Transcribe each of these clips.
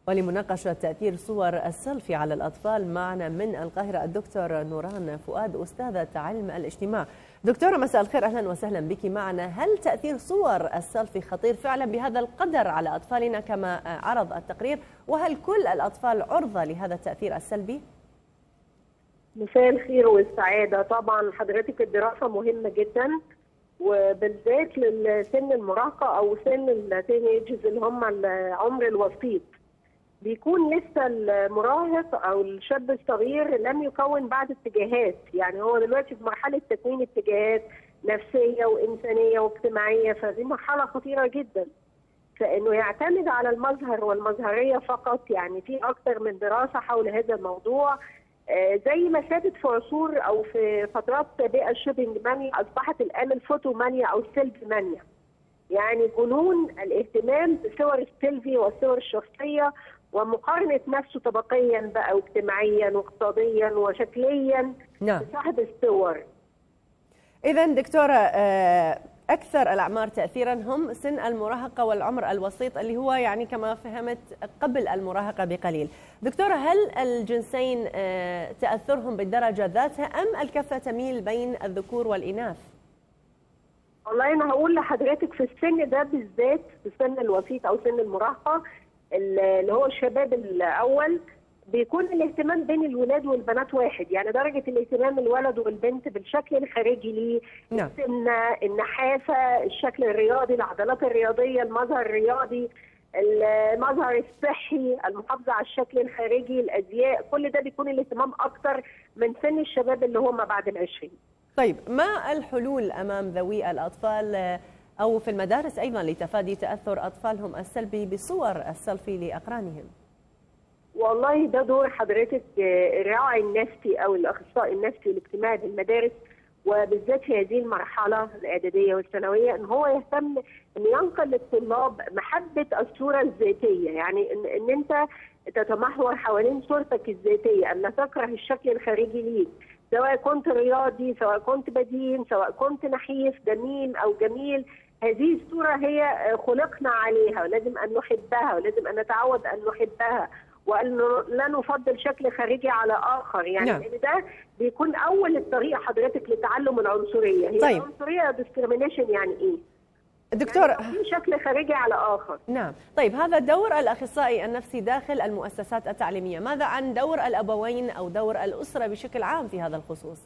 ولمناقشة تأثير صور السيلفي على الأطفال معنا من القاهرة الدكتور نوران فؤاد أستاذة علم الاجتماع دكتورة مساء الخير أهلا وسهلا بك معنا هل تأثير صور السيلفي خطير فعلا بهذا القدر على أطفالنا كما عرض التقرير وهل كل الأطفال عرضة لهذا التأثير السلبي؟ مساء الخير والسعادة طبعا حضرتك الدراسة مهمة جدا وبالذات للسن المراهقة أو سن التينيجز اللي هم العمر الوسيط بيكون لسه المراهق او الشاب الصغير لم يكون بعد اتجاهات يعني هو دلوقتي في مرحله تكوين اتجاهات نفسيه وانسانيه واجتماعيه فدي مرحله خطيره جدا فانه يعتمد على المظهر والمظهريه فقط يعني في اكثر من دراسه حول هذا الموضوع زي ما ثابت في عصور او في فترات سابقه الشوبينج مانيا اصبحت الان الفوتو مانيا او السيلفي مانيا يعني جنون الاهتمام بصور السيلفي والصور الشخصيه ومقارنه نفسه طبقيا بقى واجتماعيا واقتصاديا وشكليا نعم بصاحب الصور إذا دكتورة أكثر الأعمار تأثيرا هم سن المراهقة والعمر الوسيط اللي هو يعني كما فهمت قبل المراهقة بقليل دكتورة هل الجنسين تأثرهم بالدرجة ذاتها أم الكفة تميل بين الذكور والإناث؟ والله أنا هقول لحضرتك في السن ده بالذات في السن الوسيط أو سن المراهقة اللي هو الشباب الأول بيكون الاهتمام بين الولاد والبنات واحد يعني درجة الاهتمام الولد والبنت بالشكل الخارجي ليه نعم. السمنة النحافة الشكل الرياضي العضلات الرياضية المظهر الرياضي المظهر الصحي المحافظة على الشكل الخارجي الأزياء كل ده بيكون الاهتمام أكتر من سن الشباب اللي هم بعد العشرين طيب ما الحلول أمام ذوي الأطفال أو في المدارس أيضا لتفادي تأثر أطفالهم السلبي بصور السيلفي لأقرانهم؟ والله ده دور حضرتك الراعي النفسي او الاخصائي النفسي والاجتماعي في المدارس وبالذات في هذه المرحله الاعداديه والثانويه ان هو يهتم ان ينقل للطلاب محبه الصوره الذاتيه يعني ان, إن انت تتمحور حوالين صورتك الذاتيه ان لا تكره الشكل الخارجي ليك سواء كنت رياضي سواء كنت بدين سواء كنت نحيف دميم او جميل هذه الصوره هي خلقنا عليها ولازم ان نحبها ولازم ان نتعود ان نحبها وان لا نفضل شكل خارجي على اخر يعني نعم. نعم. ده بيكون اول الطريق حضرتك لتعلم العنصريه هي طيب. العنصريه ديسكريميشن يعني ايه دكتور يعني في شكل خارجي على اخر نعم طيب هذا دور الأخصائي النفسي داخل المؤسسات التعليمية ماذا عن دور الأبوين أو دور الأسرة بشكل عام في هذا الخصوص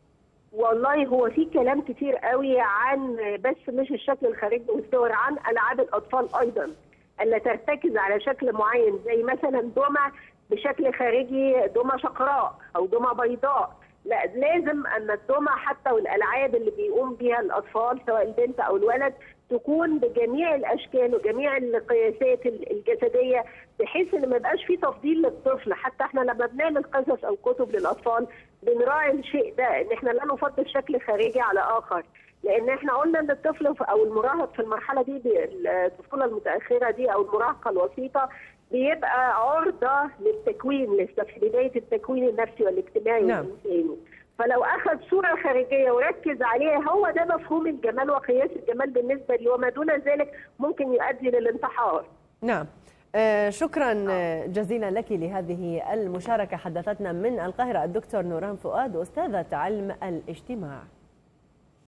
والله هو في كلام كتير قوي عن بس مش الشكل الخارجي والصور عن العاب الاطفال ايضا الا ترتكز على شكل معين زي مثلا دمى بشكل خارجي دمى شقراء او دمى بيضاء لا لازم ان الدمى حتى والالعاب اللي بيقوم بها الاطفال سواء البنت او الولد تكون بجميع الاشكال وجميع القياسات الجسديه بحيث ان ما يبقاش في تفضيل للطفل حتى احنا لما بنعمل قصص او كتب للاطفال بنراعي الشيء ده ان احنا لا نفضل شكل خارجي على اخر لان احنا قلنا ان الطفل او المراهق في المرحله دي الطفوله المتاخره دي او المراهقه الوسيطه بيبقى عرضه للتكوين لسه في بدايه التكوين النفسي والاجتماعي نعم. والانساني فلو اخذ صوره خارجيه وركز عليها هو ده مفهوم الجمال وقياس الجمال بالنسبه لي وما دون ذلك ممكن يؤدي للانتحار نعم آه شكرا جزيلا لك لهذه المشاركة حدثتنا من القاهرة الدكتور نوران فؤاد أستاذة علم الاجتماع